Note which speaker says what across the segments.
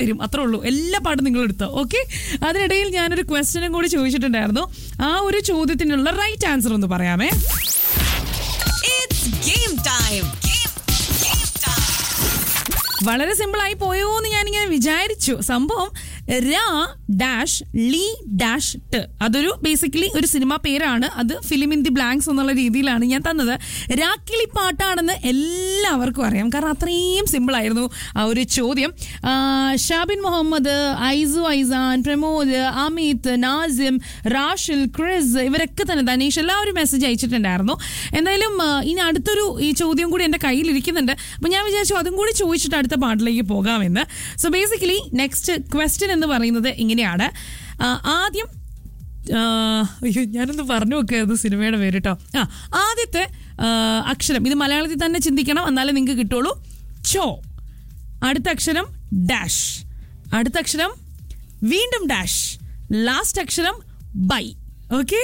Speaker 1: തരും അത്രേ ഉള്ളൂ എല്ലാ പാട്ടും നിങ്ങൾ എടുത്തോ ഓക്കെ അതിനിടയിൽ ഞാനൊരു ക്വസ്റ്റ്യനും കൂടി ചോദിച്ചിട്ടുണ്ടായിരുന്നു ആ ഒരു ചോദ്യത്തിനുള്ള റൈറ്റ് ആൻസർ ഒന്ന് പറയാമേ
Speaker 2: It's game time. Game, game time.
Speaker 1: വളരെ സിമ്പിൾ ആയി പോയോ എന്ന് ഞാനിങ്ങനെ വിചാരിച്ചു സംഭവം രാ ഡാഷ് ലീ ഡാഷ് ട് അതൊരു ബേസിക്കലി ഒരു സിനിമ പേരാണ് അത് ഫിലിം ഇൻ ദി ബ്ലാങ്ക്സ് എന്നുള്ള രീതിയിലാണ് ഞാൻ തന്നത് രാക്കിളി പാട്ടാണെന്ന് എല്ലാവർക്കും അറിയാം കാരണം അത്രയും സിമ്പിൾ ആയിരുന്നു ആ ഒരു ചോദ്യം ആ, ഷാബിൻ മുഹമ്മദ് ഐസു ഐസാൻ പ്രമോദ് അമിത് നാസിം റാഷിൽ ക്രിസ് ഇവരൊക്കെ തന്നെ ധനീഷ് എല്ലാവരും മെസ്സേജ് അയച്ചിട്ടുണ്ടായിരുന്നു എന്തായാലും ആ, ഇനി അടുത്തൊരു ഈ ചോദ്യം കൂടി എൻ്റെ കയ്യിൽ ഇരിക്കുന്നുണ്ട് അപ്പം ഞാൻ വിചാരിച്ചു അതും കൂടി ചോദിച്ചിട്ട് അടുത്ത പാട്ടിലേക്ക് പോകാമെന്ന് സോ ബേസിക്കലി നെക്സ്റ്റ് ക്വസ്റ്റ്യൻ എന്ന് പറയുന്നത് ഇങ്ങനെയാണ് ആ, ആദ്യം ആ, അയ്യോ ഞാനൊന്ന് പറഞ്ഞു നോക്കിയത് സിനിമയുടെ പേര് കേട്ടോ ആ ആദ്യത്തെ ആ, അക്ഷരം ഇത് മലയാളത്തിൽ തന്നെ ചിന്തിക്കണം എന്നാലേ നിങ്ങൾക്ക് കിട്ടുള്ളൂ ചോ അടുത്ത അക്ഷരം ഡാഷ് അടുത്ത അക്ഷരം വീണ്ടും ഡാഷ് ലാസ്റ്റ് അക്ഷരം ബൈ ഓക്കെ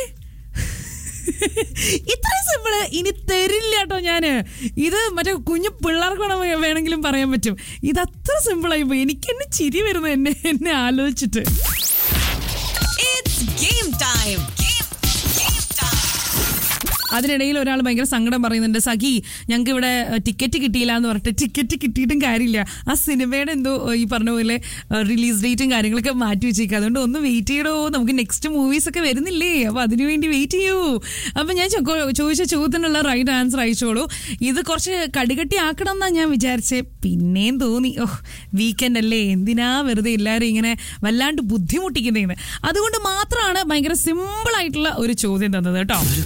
Speaker 1: ഇത്രയും സിമ്പിള് ഇനി തരില്ല കേട്ടോ ഞാന് ഇത് മറ്റേ കുഞ്ഞു പിള്ളേർക്ക് വേണം വേണമെങ്കിലും പറയാൻ പറ്റും ഇത് അത്ര സിമ്പിളായി പോയി എനിക്ക് എന്നെ ചിരി വരുന്നു എന്നെ എന്നെ ആലോചിച്ചിട്ട്
Speaker 2: It's game time. Game, game time.
Speaker 1: അതിനിടയിൽ ഒരാൾ ഭയങ്കര സങ്കടം പറയുന്നുണ്ട് സഖി ഞങ്ങൾക്ക് ഇവിടെ ടിക്കറ്റ് കിട്ടിയില്ല എന്ന് പറഞ്ഞിട്ട് ടിക്കറ്റ് കിട്ടിയിട്ടും കാര്യമില്ല ആ സിനിമയുടെ എന്തോ ഏഹ്, ഈ പറഞ്ഞ പോലെ റിലീസ് ഡേറ്റും കാര്യങ്ങളൊക്കെ മാറ്റി വെച്ചേക്കുക അതുകൊണ്ട് ഒന്ന് വെയിറ്റ് ചെയ്യടോ നമുക്ക് നെക്സ്റ്റ് മൂവീസ് ഒക്കെ വരുന്നില്ലേ അപ്പൊ അതിനുവേണ്ടി വെയിറ്റ് ചെയ്യൂ അപ്പൊ ഞാൻ ചൊ- ചോദിച്ച ചോദ്യത്തിനുള്ള റൈറ്റ് ആൻസർ അയച്ചോളൂ ഇത് കുറച്ച് കടുകട്ടി ആക്കണം എന്നാ ഞാൻ വിചാരിച്ചേ പിന്നെയും തോന്നി ഓഹ് വീക്കെൻഡ് അല്ലേ എന്തിനാ വെറുതെ എല്ലാവരും ഇങ്ങനെ വല്ലാണ്ട് ബുദ്ധിമുട്ടിക്കുന്നതെന്ന് അതുകൊണ്ട് മാത്രമാണ് ഭയങ്കര സിമ്പിൾ ആയിട്ടുള്ള ഒരു ചോദ്യം തന്നത് കേട്ടോ